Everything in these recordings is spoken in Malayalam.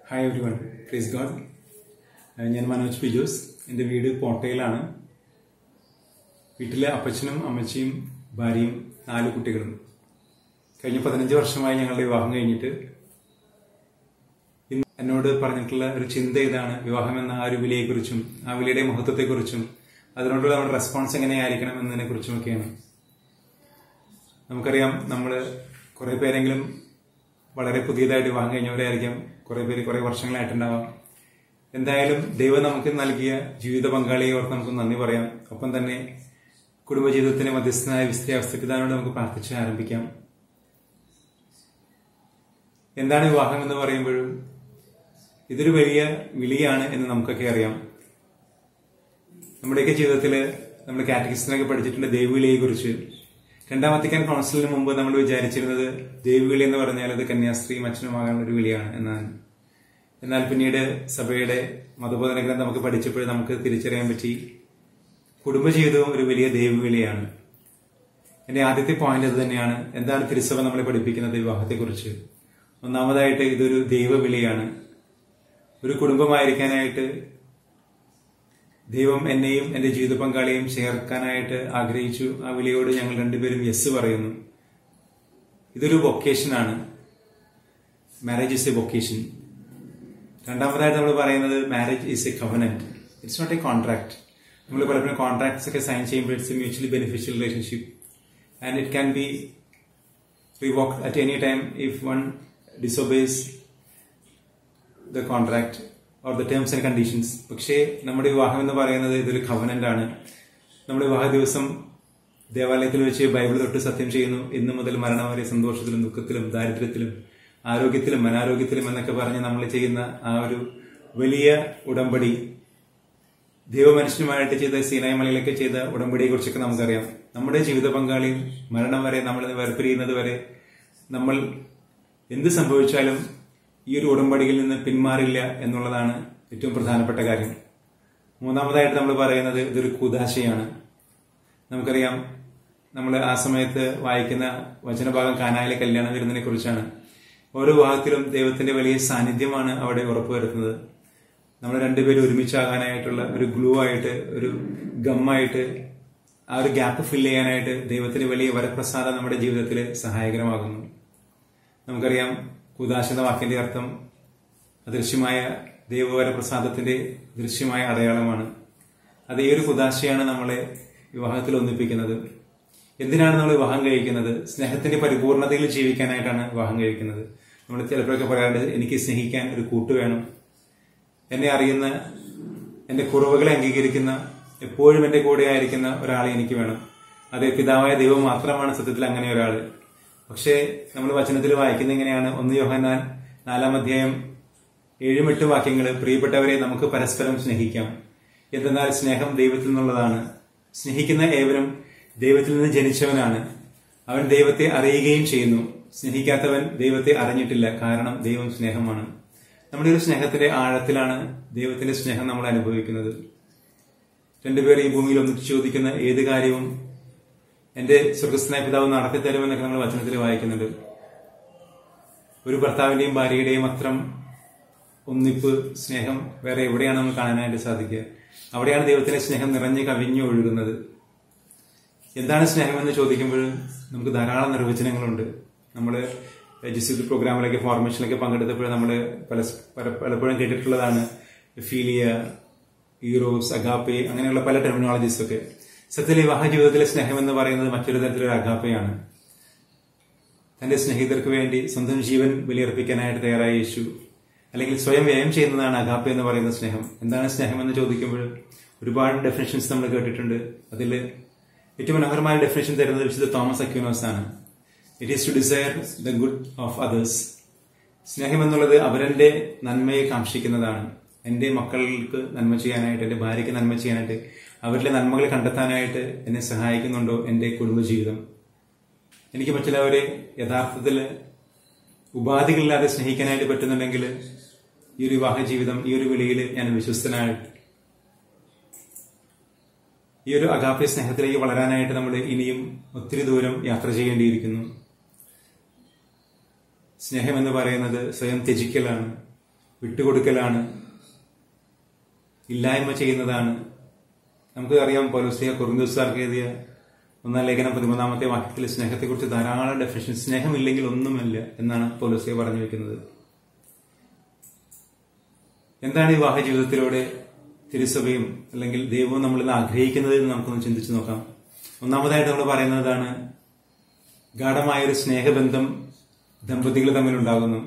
hi everyone please God ഞാൻ മനോജ് പിജോസ് എൻ്റെ വീട് പോട്ടയിലാണ് വീട്ടിലെ അപ്പച്ചനും അമ്മച്ചിയും ഭാര്യയും നാല് കുട്ടികളും കഴിഞ്ഞ പതിനഞ്ച് വർഷമായി ഞങ്ങളുടെ വിവാഹം കഴിഞ്ഞിട്ട് ഇന്ന് എന്നോട് പറഞ്ഞിട്ടുള്ള ഒരു ചിന്ത ഇതാണ് വിവാഹം എന്ന ആ ഒരു വിലയെക്കുറിച്ചും ആ വിലയുടെ മഹത്വത്തെക്കുറിച്ചും അതിനോടുള്ള നമ്മുടെ റെസ്പോൺസ് എങ്ങനെയായിരിക്കണം എന്നതിനെ കുറിച്ചുമൊക്കെയാണ് നമുക്കറിയാം നമ്മൾ കുറെ പേരെങ്കിലും വളരെ പുതിയതായിട്ട് വിവാഹം കഴിഞ്ഞവരായിരിക്കാം കുറെ പേര് കുറെ വർഷങ്ങളായിട്ടുണ്ടാവാം എന്തായാലും ദൈവം നമുക്ക് നൽകിയ ജീവിത പങ്കാളിയെ ഓർത്ത് നമുക്ക് നന്ദി പറയാം ഒപ്പം തന്നെ കുടുംബജീവിതത്തിന് മധ്യസ്ഥനായ വിസ്തയാവസ്ഥ പിതാവിനോട് നമുക്ക് പ്രാർത്ഥിച്ച് ആരംഭിക്കാം എന്താണ് വിവാഹം എന്ന് പറയുമ്പോഴും ഇതൊരു വലിയ വിളിയാണ് എന്ന് നമുക്കൊക്കെ അറിയാം നമ്മുടെയൊക്കെ ജീവിതത്തിൽ നമ്മൾ കാറ്റഗിസ്റ്റിനൊക്കെ പഠിച്ചിട്ടുണ്ട് ദൈവവിളിയെ കുറിച്ച് രണ്ടാം വത്തിക്കാൻ കൗൺസിലിന് മുമ്പ് നമ്മൾ വിചാരിച്ചിരുന്നത് ദൈവവിളി എന്ന് പറഞ്ഞാൽ അത് കന്യാസ്ത്രീയും അച്ഛനുമാകാനുള്ള ഒരു വിളിയാണ് എന്നാണ് എന്നാൽ പിന്നീട് സഭയുടെ മതബോധന ഗ്രന്ഥം നമുക്ക് പഠിച്ചപ്പോൾ നമുക്ക് തിരിച്ചറിയാൻ പറ്റി കുടുംബജീവിതവും ഒരു വലിയ ദൈവവിളിയാണ് എന്റെ ആദ്യത്തെ പോയിന്റ് അത് തന്നെയാണ് എന്താണ് തിരുസഭ നമ്മളെ പഠിപ്പിക്കുന്നത് വിവാഹത്തെക്കുറിച്ച് ഒന്നാമതായിട്ട് ഇതൊരു ദൈവവിളിയാണ് ഒരു കുടുംബമായിരിക്കാനായിട്ട് ദൈവം എന്നെയും എന്റെ ജീവിത പങ്കാളിയെയും ചേർക്കാനായിട്ട് ആഗ്രഹിച്ചു ആ വിളിയോട് ഞങ്ങൾ രണ്ടുപേരും യെസ് പറയുന്നു ഇതൊരു വൊക്കേഷനാണ് മാരേജ് ഇസ് എ വൊക്കേഷൻ രണ്ടാമതായിട്ട് നമ്മൾ പറയുന്നത് marriage is a covenant it's not a contract നമ്മൾ പലപ്പോഴും കോൺട്രാക്ട്സ് ഒക്കെ സൈൻ ചെയ്യുമ്പോൾ it's a mutually beneficial relationship and it can be revoked at any time if one disobeys the contract or the terms and conditions പക്ഷേ നമ്മുടെ വിവാഹം എന്ന് പറയുന്നത് ഇതൊരു കവനന്റ് ആണ് നമ്മുടെ വിവാഹ ദിവസം ദേവാലയത്തിൽ വെച്ച് ബൈബിൾ തൊട്ട് സത്യം ചെയ്യുന്നു ഇന്നു മുതൽ മരണം വരെ സന്തോഷത്തിലും ദുഃഖത്തിലും ദാരിദ്ര്യത്തിലും ആരോഗ്യത്തിലും അനാരോഗ്യത്തിലും എന്നൊക്കെ പറഞ്ഞ് നമ്മൾ ചെയ്യുന്ന ആ ഒരു വലിയ ഉടമ്പടി ദൈവമനുഷ്യനുമായിട്ട് ചെയ്ത സീനായ മലയിലൊക്കെ ചെയ്ത ഉടമ്പടിയെ കുറിച്ചൊക്കെ നമുക്കറിയാം നമ്മുടെ ജീവിത പങ്കാളിയും മരണം വരെ നമ്മൾ വേർപിരിയുന്നത് വരെ നമ്മൾ എന്ത് സംഭവിച്ചാലും ഈ ഒരു ഉടമ്പടിയിൽ നിന്ന് പിന്മാറില്ല എന്നുള്ളതാണ് ഏറ്റവും പ്രധാനപ്പെട്ട കാര്യം മൂന്നാമതായിട്ട് നമ്മൾ പറയുന്നത് ഇതൊരു കുതാശയാണ് നമുക്കറിയാം നമ്മൾ ആ സമയത്ത് വായിക്കുന്ന വചനഭാഗം കാനായിലെ കല്യാണ വിരുന്നിനെ കുറിച്ചാണ് ഓരോ വിവാഹത്തിലും ദൈവത്തിന്റെ വലിയ സാന്നിധ്യമാണ് അവിടെ ഉറപ്പുവരുത്തുന്നത് നമ്മൾ രണ്ടുപേരും ഒരുമിച്ചാകാനായിട്ടുള്ള ഒരു ഗ്ലൂ ആയിട്ട് ഒരു ഗമ്മായിട്ട് ആ ഒരു ഗ്യാപ്പ് ഫില്ല് ചെയ്യാനായിട്ട് ദൈവത്തിന് വലിയ വരപ്രസാദം നമ്മുടെ ജീവിതത്തിൽ സഹായകരമാകുന്നു നമുക്കറിയാം കുദാശ എന്ന വാക്കിന്റെ അർത്ഥം അദൃശ്യമായ ദൈവവരപ്രസാദത്തിന്റെ ദൃശ്യമായ അടയാളമാണ് അത് ഈ ഒരു കുദാശയാണ് നമ്മളെ വിവാഹത്തിൽ ഒന്നിപ്പിക്കുന്നത് എന്തിനാണ് നമ്മൾ വിവാഹം കഴിക്കുന്നത് സ്നേഹത്തിന്റെ പരിപൂർണതയിൽ ജീവിക്കാനായിട്ടാണ് വിവാഹം കഴിക്കുന്നത് നമ്മൾ ചിലപ്പോഴൊക്കെ പറയാറുണ്ട് എനിക്ക് സ്നേഹിക്കാൻ ഒരു കൂട്ട് വേണം എന്നെ അറിയുന്ന എന്റെ കുറവുകളെ അംഗീകരിക്കുന്ന എപ്പോഴും എന്റെ കൂടെ ആയിരിക്കുന്ന ഒരാളെ എനിക്ക് വേണം അത് പിതാവായ ദൈവം മാത്രമാണ് സത്യത്തിൽ അങ്ങനെ ഒരാള് പക്ഷേ നമ്മൾ വചനത്തിൽ വായിക്കുന്ന എങ്ങനെയാണ് ഒന്ന് യോഹന്നാൻ നാലാം അധ്യായം ഏഴും എട്ട് വാക്യങ്ങൾ പ്രിയപ്പെട്ടവരെ നമുക്ക് പരസ്പരം സ്നേഹിക്കാം എന്തെന്നാൽ സ്നേഹം ദൈവത്തിൽ നിന്നുള്ളതാണ് സ്നേഹിക്കുന്ന ഏവരും ദൈവത്തിൽ നിന്ന് ജനിച്ചവനാണ് അവൻ ദൈവത്തെ അറിയുകയും ചെയ്യുന്നു സ്നേഹിക്കാത്തവൻ ദൈവത്തെ അറിഞ്ഞിട്ടില്ല കാരണം ദൈവം സ്നേഹമാണ് നമ്മുടെ ഒരു സ്നേഹത്തിന്റെ ആഴത്തിലാണ് ദൈവത്തിന്റെ സ്നേഹം നമ്മൾ അനുഭവിക്കുന്നത് രണ്ടുപേർ ഈ ഭൂമിയിൽ ഒന്നിച്ച് ചോദിക്കുന്ന ഏത് കാര്യവും എന്റെ സ്വർഗസ്നായ പിതാവ് നടത്തി തരുമെന്നൊക്കെ നമ്മൾ വചനത്തിൽ വായിക്കുന്നുണ്ട് ഒരു ഭർത്താവിന്റെയും ഭാര്യയുടെയും അത്രം ഒന്നിപ്പ് സ്നേഹം വേറെ എവിടെയാണ് നമ്മൾ കാണാനായിട്ട് സാധിക്കുക അവിടെയാണ് ദൈവത്തിന്റെ സ്നേഹം നിറഞ്ഞ് കവിഞ്ഞു ഒഴുകുന്നത് എന്താണ് സ്നേഹം എന്ന് ചോദിക്കുമ്പോൾ നമുക്ക് ധാരാളം നിർവചനങ്ങളുണ്ട് നമ്മൾ ജിസിൽ പ്രോഗ്രാമിലൊക്കെ ഫോർമേഷനിലൊക്കെ പങ്കെടുത്തപ്പോൾ നമ്മൾ പല പലപ്പോഴും കേട്ടിട്ടുള്ളതാണ് ഫീലിയ ഈറോസ് അഗാപ്പെ അങ്ങനെയുള്ള പല ടെർമിനോളജീസ് ഒക്കെ സത്യത്തിൽ വിവാഹ ജീവിതത്തിലെ സ്നേഹം എന്ന് പറയുന്നത് മറ്റൊരു തരത്തിലൊരു അഗാപ്പയാണ് തന്റെ സ്നേഹിതർക്ക് വേണ്ടി സ്വന്തം ജീവൻ ബലിയർപ്പിക്കാനായിട്ട് തയ്യാറായ യേശു അല്ലെങ്കിൽ സ്വയം വ്യയം ചെയ്യുന്നതാണ് അഗാപ്പ എന്ന് പറയുന്ന സ്നേഹം എന്താണ് സ്നേഹം എന്ന് ചോദിക്കുമ്പോൾ ഒരുപാട് ഡെഫിനേഷൻസ് നമ്മൾ കേട്ടിട്ടുണ്ട് അതിൽ ഏറ്റവും മനോഹരമായ ഡെഫിനേഷൻ തരുന്നത് വിശുദ്ധ തോമസ് അക്യൂനോസ് ആണ് it is to desire the good of others സ്നേഹം എന്നുള്ളത് അവരന്റെ നന്മയെ കാക്ഷിക്കുന്നതാണ് എന്റെ മക്കൾക്ക് നന്മ ചെയ്യാനായിട്ട് എന്റെ ഭാര്യയ്ക്ക് നന്മ ചെയ്യാനായിട്ട് അവരിലെ നന്മകൾ കണ്ടെത്താനായിട്ട് എന്നെ സഹായിക്കുന്നുണ്ടോ എന്റെ കുടുംബജീവിതം എനിക്ക് മറ്റുള്ളവരെ യഥാർത്ഥത്തിൽ ഉപാധികളില്ലാതെ സ്നേഹിക്കാനായിട്ട് പറ്റുന്നുണ്ടെങ്കിൽ ഈ ഒരു വിവാഹ ജീവിതം ഈ ഒരു വിളിയിൽ ഞാൻ വിശ്വസ്തനായിട്ട് ഈ ഒരു അഗാപ്യ സ്നേഹത്തിലേക്ക് വളരാനായിട്ട് നമ്മൾ ഇനിയും ഒത്തിരി ദൂരം യാത്ര ചെയ്യേണ്ടിയിരിക്കുന്നു സ്നേഹം എന്ന് പറയുന്നത് സ്വയം ത്യജിക്കലാണ് വിട്ടുകൊടുക്കലാണ് ഇല്ലായ്മ ചെയ്യുന്നതാണ് നമുക്ക് അറിയാം പൗലോസ്ലിയ കുറുന്തോസാർക്ക് എഴുതിയ ഒന്നാം ലേഖനം പതിമൂന്നാമത്തെ വാക്യത്തിൽ സ്നേഹത്തെക്കുറിച്ച് ധാരാളം ഡെഫിനിഷൻ സ്നേഹമില്ലെങ്കിൽ ഒന്നുമില്ല എന്നാണ് പൗലോസ്ലിയ പറഞ്ഞു വെക്കുന്നത് എന്താണ് വിവാഹ ജീവിതത്തിലൂടെ തിരുസഭയും അല്ലെങ്കിൽ ദൈവവും നമ്മൾ ഇന്ന് ആഗ്രഹിക്കുന്നത് എന്ന് നമുക്കൊന്ന് ചിന്തിച്ചു നോക്കാം ഒന്നാമതായിട്ട് നമ്മൾ പറയുന്നതാണ് ഗാഠമായ ഒരു സ്നേഹബന്ധം ദമ്പതികൾ തമ്മിൽ ഉണ്ടാകുന്നു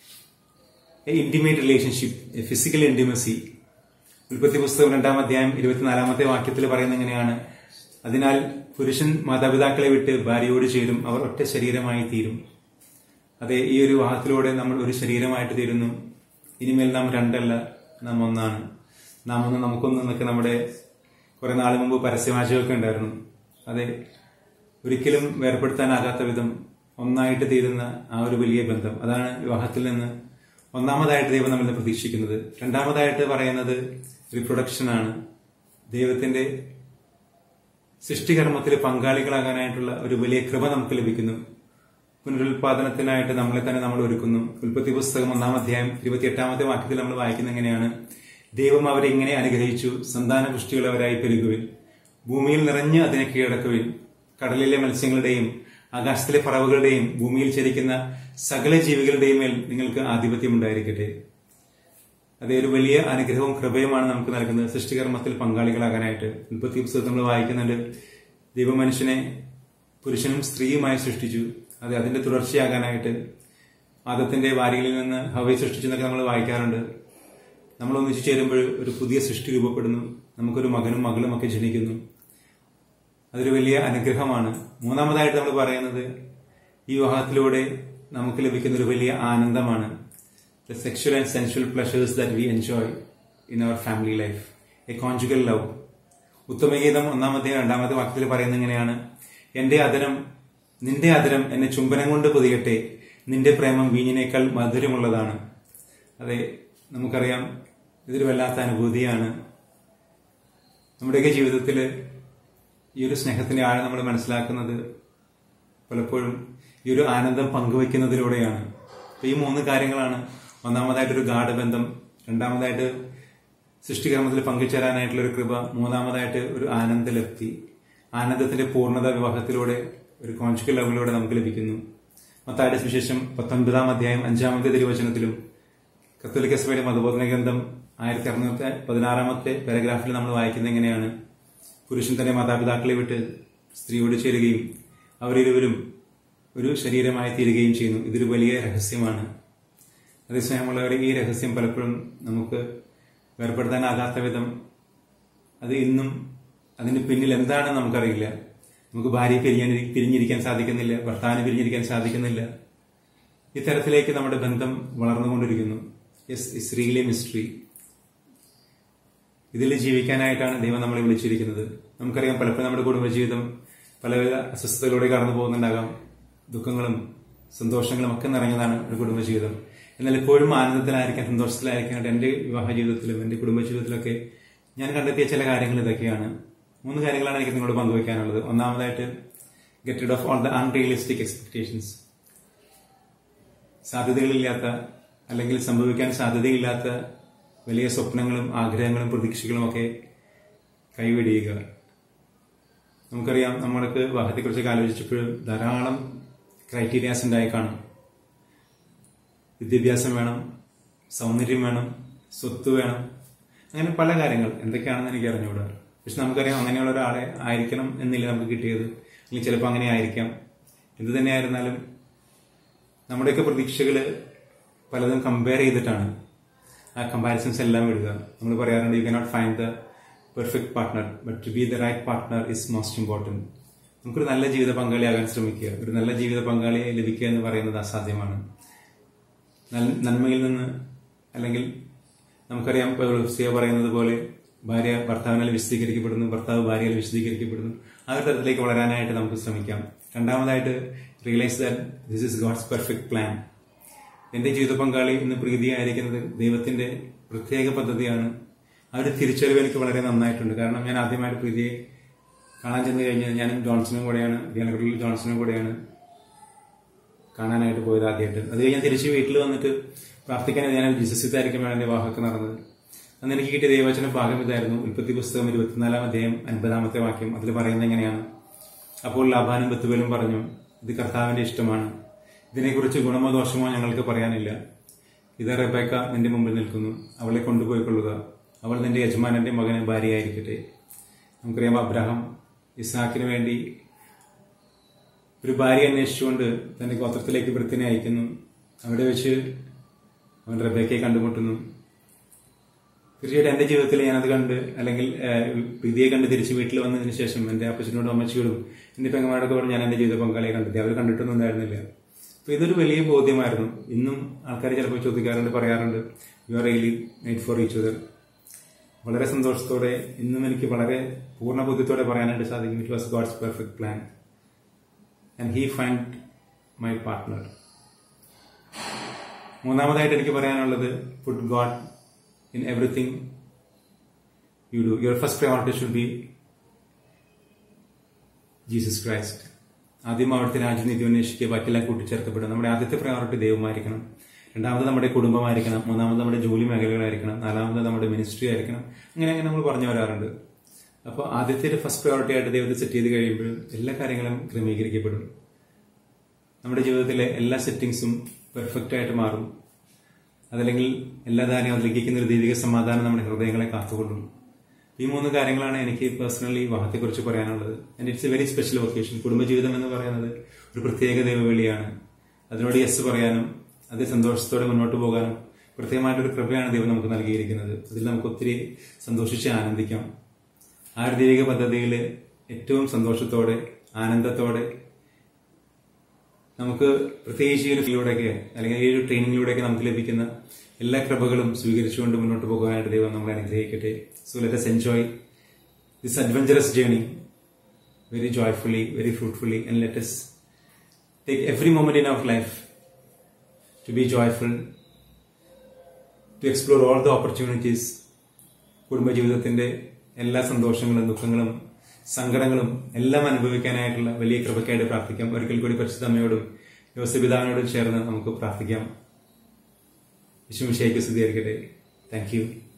ഇന്റിമേറ്റ് റിലേഷൻഷിപ്പ് ഫിസിക്കൽ ഇന്റിമസി ഉൽപ്പത്തി പുസ്തകം രണ്ടാം അധ്യായം ഇരുപത്തിനാലാമത്തെ വാക്യത്തിൽ പറയുന്നത് എങ്ങനെയാണ് അതിനാൽ പുരുഷൻ മാതാപിതാക്കളെ വിട്ട് ഭാര്യയോട് ചേരും അവർ ഒറ്റ ശരീരമായി തീരും അതെ ഈ ഒരു വിവാഹത്തിലൂടെ നമ്മൾ ഒരു ശരീരമായിട്ട് തീരുന്നു ഇനിമേൽ നാം രണ്ടല്ല നാം ഒന്നാണ് നാം ഒന്ന് നമുക്കൊന്ന് എന്നൊക്കെ നമ്മുടെ കുറെ നാൾ മുമ്പ് പരസ്യവാചകമൊക്കെ ഉണ്ടായിരുന്നു അതെ ഒരിക്കലും വേർപ്പെടുത്താനാകാത്ത വിധം ഒന്നായിട്ട് തീരുന്ന ആ ഒരു വലിയ ബന്ധം അതാണ് വിവാഹത്തിൽ നിന്ന് ഒന്നാമതായിട്ട് ദൈവം നമ്മളിൽ നിന്ന് പ്രതീക്ഷിക്കുന്നത് രണ്ടാമതായിട്ട് പറയുന്നത് റിപ്രൊഡക്ഷൻ ആണ് ദൈവത്തിന്റെ സൃഷ്ടികർമ്മത്തിൽ പങ്കാളികളാകാനായിട്ടുള്ള ഒരു വലിയ കൃപ നമുക്ക് ലഭിക്കുന്നു പുനരുൽപാദനത്തിനായിട്ട് നമ്മളെ തന്നെ നമ്മൾ ഒരുക്കുന്നു ഉൽപ്പത്തി പുസ്തകം ഒന്നാം അധ്യായം ഇരുപത്തിയെട്ടാമത്തെ വാക്യത്തിൽ നമ്മൾ വായിക്കുന്ന എങ്ങനെയാണ് ദൈവം അവരെ ഇങ്ങനെ അനുഗ്രഹിച്ചു സന്താന പുഷ്ടിയുള്ളവരായി പെരുകുവിൻ ഭൂമിയിൽ നിറഞ്ഞ് അതിനെ കീഴടക്കുവിൻ കടലിലെ മത്സ്യങ്ങളുടെയും ആകാശത്തിലെ പറവുകളുടെയും ഭൂമിയിൽ ചരിക്കുന്ന സകല ജീവികളുടെയും മേൽ നിങ്ങൾക്ക് ആധിപത്യം ഉണ്ടായിരിക്കട്ടെ അതേ ഒരു വലിയ അനുഗ്രഹവും കൃപയുമാണ് നമുക്ക് നൽകുന്നത് സൃഷ്ടികർമ്മത്തിൽ പങ്കാളികളാകാനായിട്ട് ഉൽപ്പത്തി പുസ്തകത്തിൽ നമ്മൾ വായിക്കുന്നുണ്ട് ദൈവമനുഷ്യനെ പുരുഷനും സ്ത്രീയുമായി സൃഷ്ടിച്ചു അത് അതിന്റെ തുടർച്ചയാകാനായിട്ട് ആദത്തിന്റെ വാരികളിൽ നിന്ന് ഹവയെ സൃഷ്ടിച്ചു എന്നൊക്കെ നമ്മൾ വായിക്കാറുണ്ട് നമ്മൾ ഒന്നിച്ചു ചേരുമ്പോൾ ഒരു പുതിയ സൃഷ്ടി രൂപപ്പെടുന്നു നമുക്കൊരു മകനും മകളും ഒക്കെ ജനിക്കുന്നു അതൊരു വലിയ അനുഗ്രഹമാണ് മൂന്നാമതായിട്ട് നമ്മൾ പറയുന്നത് ഈ വിവാഹത്തിലൂടെ നമുക്ക് ലഭിക്കുന്ന ഒരു വലിയ ആനന്ദമാണ് the sexual and sensual pleasures that we enjoy in our family life a conjugal love ഉത്തമഗീതം ഒന്നാമത്തെ രണ്ടാമത്തെ വാക്യത്തിൽ പറയുന്നത് ഇങ്ങനെയാണ് എന്റെ അതരം നിന്റെ അതരം എന്നെ ചുംബനം കൊണ്ട് പൊതിയട്ടെ നിന്റെ പ്രേമം വീഞ്ഞിനേക്കാൾ മധുരമുള്ളതാണ് അതെ നമുക്കറിയാം ഇതൊരു വല്ലാത്ത അനുഭൂതിയാണ് നമ്മുടെയൊക്കെ ജീവിതത്തിൽ ഈ ഒരു സ്നേഹത്തിന്റെ ആഴം നമ്മൾ മനസ്സിലാക്കുന്നത് പലപ്പോഴും ഈ ഒരു ആനന്ദം പങ്കുവെക്കുന്നതിലൂടെയാണ് അപ്പൊ ഈ മൂന്ന് കാര്യങ്ങളാണ് ഒന്നാമതായിട്ട് ഒരു ഗാഠബന്ധം രണ്ടാമതായിട്ട് സൃഷ്ടികർമ്മത്തിൽ പങ്കുചേരാനായിട്ടുള്ള ഒരു കൃപ മൂന്നാമതായിട്ട് ഒരു ആനന്ദലബ്ധി ആനന്ദത്തിന്റെ പൂർണ്ണത വിവാഹത്തിലൂടെ ഒരു കോൺഷ്യൽ ലെവലിലൂടെ നമുക്ക് ലഭിക്കുന്നു മത്തായുടെ സുവിശേഷം പത്തൊൻപതാം അധ്യായം അഞ്ചാമത്തെ തിരുവചനത്തിലും കത്തോലിക്ക സഭയുടെ മതബോധന ഗ്രന്ഥം ആയിരത്തി അറുന്നൂറ്റി പതിനാറാമത്തെ പാരഗ്രാഫിൽ നമ്മൾ വായിക്കുന്നത് എങ്ങനെയാണ് പുരുഷൻ തന്റെ മാതാപിതാക്കളെ വിട്ട് സ്ത്രീയോട് ചേരുകയും അവരിരുവരും ഒരു ശരീരമായി തീരുകയും ചെയ്യുന്നു ഇതൊരു വലിയ രഹസ്യമാണ് അതേസ്നേഹമുള്ളവരെ ഈ രഹസ്യം പലപ്പോഴും നമുക്ക് വേർപ്പെടുത്താനാകാത്ത വിധം അത് ഇന്നും അതിന് പിന്നിൽ എന്താണെന്ന് നമുക്കറിയില്ല നമുക്ക് ഭാര്യയെ പിരിയാൻ പിരിഞ്ഞിരിക്കാൻ സാധിക്കുന്നില്ല ഭർത്താവിനെ പിരിഞ്ഞിരിക്കാൻ സാധിക്കുന്നില്ല ഇത്തരത്തിലേക്ക് നമ്മുടെ ബന്ധം വളർന്നുകൊണ്ടിരിക്കുന്നു യെസ് ഇസ് റിയലി മിസ്റ്ററി ഇതിൽ ജീവിക്കാനായിട്ടാണ് ദൈവം നമ്മളെ വിളിച്ചിരിക്കുന്നത് നമുക്കറിയാം പലപ്പോഴും നമ്മുടെ കുടുംബജീവിതം പല പല അസ്വസ്ഥതകളിലൂടെ കടന്നു പോകുന്നുണ്ടാകാം ദുഃഖങ്ങളും സന്തോഷങ്ങളും ഒക്കെ നിറഞ്ഞതാണ് ഒരു കുടുംബജീവിതം എന്നാൽ എപ്പോഴും ആനന്ദത്തിലായിരിക്കാൻ സന്തോഷത്തിലായിരിക്കാനായിട്ട് എൻ്റെ വിവാഹ ജീവിതത്തിലും എൻ്റെ കുടുംബജീവിതത്തിലൊക്കെ ഞാൻ കണ്ടെത്തിയ ചില കാര്യങ്ങൾ ഇതൊക്കെയാണ് മൂന്ന് കാര്യങ്ങളാണ് എനിക്ക് നിങ്ങളോട് പങ്കുവയ്ക്കാനുള്ളത് ഒന്നാമതായിട്ട് get rid of all the unrealistic expectations സാധ്യതകളില്ലാത്ത അല്ലെങ്കിൽ സംഭവിക്കാൻ സാധ്യതയില്ലാത്ത വലിയ സ്വപ്നങ്ങളും ആഗ്രഹങ്ങളും പ്രതീക്ഷകളും ഒക്കെ കൈവെടിയുക നമുക്കറിയാം നമ്മൾക്ക് വിവാഹത്തെക്കുറിച്ചൊക്കെ ആലോചിച്ചപ്പോഴും ധാരാളം ക്രൈറ്റീരിയാസ് ഉണ്ടായി കാണും വിദ്യാഭ്യാസം വേണം സൗന്ദര്യം വേണം സ്വത്ത് വേണം അങ്ങനെ പല കാര്യങ്ങൾ എന്തൊക്കെയാണെന്ന് എനിക്ക് അറിഞ്ഞുകൂടാ പക്ഷെ നമുക്കറിയാം അങ്ങനെയുള്ള ഒരാളെ ആയിരിക്കണം എന്നില്ല നമുക്ക് കിട്ടിയത് അല്ലെങ്കിൽ ചിലപ്പോൾ അങ്ങനെ ആയിരിക്കാം എന്ത് തന്നെയായിരുന്നാലും നമ്മുടെയൊക്കെ പ്രതീക്ഷകൾ പലതും കമ്പയർ ചെയ്തിട്ടാണ് ആ കമ്പാരിസൺസ് എല്ലാം വിടുക നമ്മൾ പറയാറുണ്ട് you cannot find the perfect partner but to be the right partner is most important നമുക്കൊരു നല്ല ജീവിത പങ്കാളിയാകാൻ ശ്രമിക്കുക ഒരു നല്ല ജീവിത പങ്കാളിയെ ലഭിക്കുക എന്ന് പറയുന്നത് അസാധ്യമാണ് നന്മയിൽ നിന്ന് അല്ലെങ്കിൽ നമുക്കറിയാം സിയ പറയുന്നത് പോലെ ഭാര്യ ഭർത്താവിനാൽ വിശദീകരിക്കപ്പെടുന്നു ഭർത്താവ് ഭാര്യയിൽ വിശദീകരിക്കപ്പെടുന്നു ആ ഒരു തരത്തിലേക്ക് വളരാനായിട്ട് നമുക്ക് ശ്രമിക്കാം രണ്ടാമതായിട്ട് realise that this is God's perfect plan എന്റെ ജീവിത പങ്കാളി ഇന്ന് പ്രീതിയായിരിക്കുന്നത് ദൈവത്തിന്റെ പ്രത്യേക പദ്ധതിയാണ് ആ ഒരു തിരിച്ചറിവ് എനിക്ക് വളരെ നന്നായിട്ടുണ്ട് കാരണം ഞാൻ ആദ്യമായിട്ട് പ്രീതിയെ കാണാൻ ചെന്ന് കഴിഞ്ഞാൽ ഞാനും ജോൺസണും കൂടെയാണ് ധ്യാനക്കുള്ളിൽ ജോൺസണും കൂടെയാണ് കാണാനായിട്ട് പോയത് ആദ്യമായിട്ട് അത് കഴിഞ്ഞ് ഞാൻ തിരിച്ച് വീട്ടിൽ വന്നിട്ട് പ്രാർത്ഥിക്കാൻ ഞാൻ ജിസസിത്തായിരിക്കുമ്പോഴാണ് എൻ്റെ വിവാഹമൊക്കെ നടന്നത് അന്ന് എനിക്ക് കിട്ടിയ ദൈവവചന ഭാഗം ഇതായിരുന്നു ഉൽപ്പത്തി പുസ്തകം ഇരുപത്തിനാലാം അധ്യായം അൻപതാമത്തെ വാക്യം അതിൽ പറയുന്നത് എങ്ങനെയാണ് അപ്പോൾ ലാഭാനും ബത്തുവലും പറഞ്ഞു ഇത് കർത്താവിന്റെ ഇഷ്ടമാണ് ഇതിനെക്കുറിച്ച് ഗുണമോ ദോഷമോ ഞങ്ങൾക്ക് പറയാനില്ല ഇത് റെബേക്ക നിന്റെ മുമ്പിൽ നിൽക്കുന്നു അവളെ കൊണ്ടുപോയിക്കൊള്ളുക അവൾ നിന്റെ യജമാനന്റെ മകന് ഭാര്യയായിരിക്കട്ടെ നമുക്കറിയാം അബ്രഹാം ഇസ്ഹാക്കിന് വേണ്ടി ഒരു ഭാര്യ അന്വേഷിച്ചുകൊണ്ട് തന്റെ ഗോത്രത്തിലേക്ക് വൃത്തിനെ അയക്കുന്നു അവിടെ വെച്ച് അവൻ റബേക്കയെ കണ്ടുമുട്ടുന്നു തീർച്ചയായിട്ടും എന്റെ ജീവിതത്തിൽ ഞാനത് കണ്ട് അല്ലെങ്കിൽ പ്രീതിയെ കണ്ട് തിരിച്ച് വീട്ടിൽ വന്നതിന് ശേഷം എന്റെ അപ്പച്ചനോടും അമ്മച്ചിയോടും എന്റെ പെങ്ങന്മാരൊക്കെ പറഞ്ഞ് ഞാൻ എന്റെ ജീവിത പങ്കാളിയെ കണ്ടെത്തി അവർ കണ്ടിട്ടൊന്നും ഉണ്ടായിരുന്നില്ല അപ്പൊ ഇതൊരു വലിയ ബോധ്യമായിരുന്നു ഇന്നും ആൾക്കാർ ചിലപ്പോൾ ചോദിക്കാറുണ്ട് പറയാറുണ്ട് you are really made for each other വളരെ സന്തോഷത്തോടെ ഇന്നും എനിക്ക് വളരെ പൂർണ്ണ ബോധ്യത്തോടെ പറയാനായിട്ട് സാധിക്കും it was God's perfect plan and he find my partner മൂന്നാമതായിട്ട് എനിക്ക് പറയാനുള്ളത് put God in everything you do your first priority should be Jesus Christ ആദ്യം അവിടുത്തെ രാജ്യനീതി അന്വേഷിക്കുക ബാക്കിയെല്ലാം കൂട്ടിച്ചേർക്കപ്പെടും നമ്മുടെ ആദ്യത്തെ പ്രയോറിറ്റി ദൈവമായിരിക്കണം രണ്ടാമത് നമ്മുടെ കുടുംബമായിരിക്കണം മൂന്നാമത് നമ്മുടെ ജോലി മേഖലകളായിരിക്കണം നാലാമത് നമ്മുടെ മിനിസ്ട്രി ആയിരിക്കണം അങ്ങനെ അങ്ങനെ നമ്മൾ പറഞ്ഞു വരാറുണ്ട് അപ്പോൾ ആദ്യത്തെ ഫസ്റ്റ് പ്രയോറിറ്റി ആയിട്ട് ദൈവത്തെ സെറ്റ് ചെയ്ത് കഴിയുമ്പോഴും എല്ലാ കാര്യങ്ങളും ക്രമീകരിക്കപ്പെടും നമ്മുടെ ജീവിതത്തിലെ എല്ലാ സെറ്റിങ്സും പെർഫെക്റ്റ് ആയിട്ട് മാറും അതല്ലെങ്കിൽ എല്ലാ കാര്യവും അതിലേക്കുന്ന ഒരു ദൈവിക സമാധാനം നമ്മുടെ ഹൃദയങ്ങളെ കാത്തുകൊള്ളും ഈ മൂന്ന് കാര്യങ്ങളാണ് എനിക്ക് പേഴ്സണലി വിവാഹത്തെക്കുറിച്ച് പറയാനുള്ളത് and it's a very special vocation കുടുംബജീവിതം എന്ന് പറയുന്നത് ഒരു പ്രത്യേക ദൈവവിളിയാണ് അതിനോട് യെസ് പറയാനും അത് സന്തോഷത്തോടെ മുന്നോട്ട് പോകാനും പ്രത്യേകമായിട്ടൊരു കൃപയാണ് ദൈവം നമുക്ക് നൽകിയിരിക്കുന്നത് അതിൽ നമുക്ക് ഒത്തിരി സന്തോഷിച്ച് ആനന്ദിക്കാം ആ ഒരു ദൈവിക പദ്ധതിയിൽ ഏറ്റവും സന്തോഷത്തോടെ ആനന്ദത്തോടെ നമുക്ക് പ്രത്യേകിച്ച് ഈ ഒരു ഫീൽഡിലൂടെയൊക്കെ അല്ലെങ്കിൽ ഈ ഒരു ട്രെയിനിങ്ങിലൂടെയൊക്കെ നമുക്ക് ലഭിക്കുന്ന എല്ലാ കൃപകളും സ്വീകരിച്ചുകൊണ്ട് മുന്നോട്ട് പോകാനായിട്ട് ദൈവം നമ്മളെ അനുഗ്രഹിക്കട്ടെ so let's enjoy this adventurous journey very joyfully very fruitfully and let's take every moment in our life to be joyful to explore all the opportunities കുടുംബജീവിതത്തിന്റെ എല്ലാ സന്തോഷങ്ങളും ദുഃഖങ്ങളും സങ്കടങ്ങളും എല്ലാം അനുഭവിക്കാനായിട്ടുള്ള വലിയ കൃപയ്ക്കായിട്ട് പ്രാർത്ഥിക്കാം ഒരിക്കൽ കൂടി പരിശുദ്ധ അമ്മയോടും യോസപിതാവിനോടും ചേർന്ന് നമുക്ക് പ്രാർത്ഥിക്കാം വിശ്വമിഷയ്ക്ക് സ്ഥിതിയായിരിക്കട്ടെ താങ്ക് യു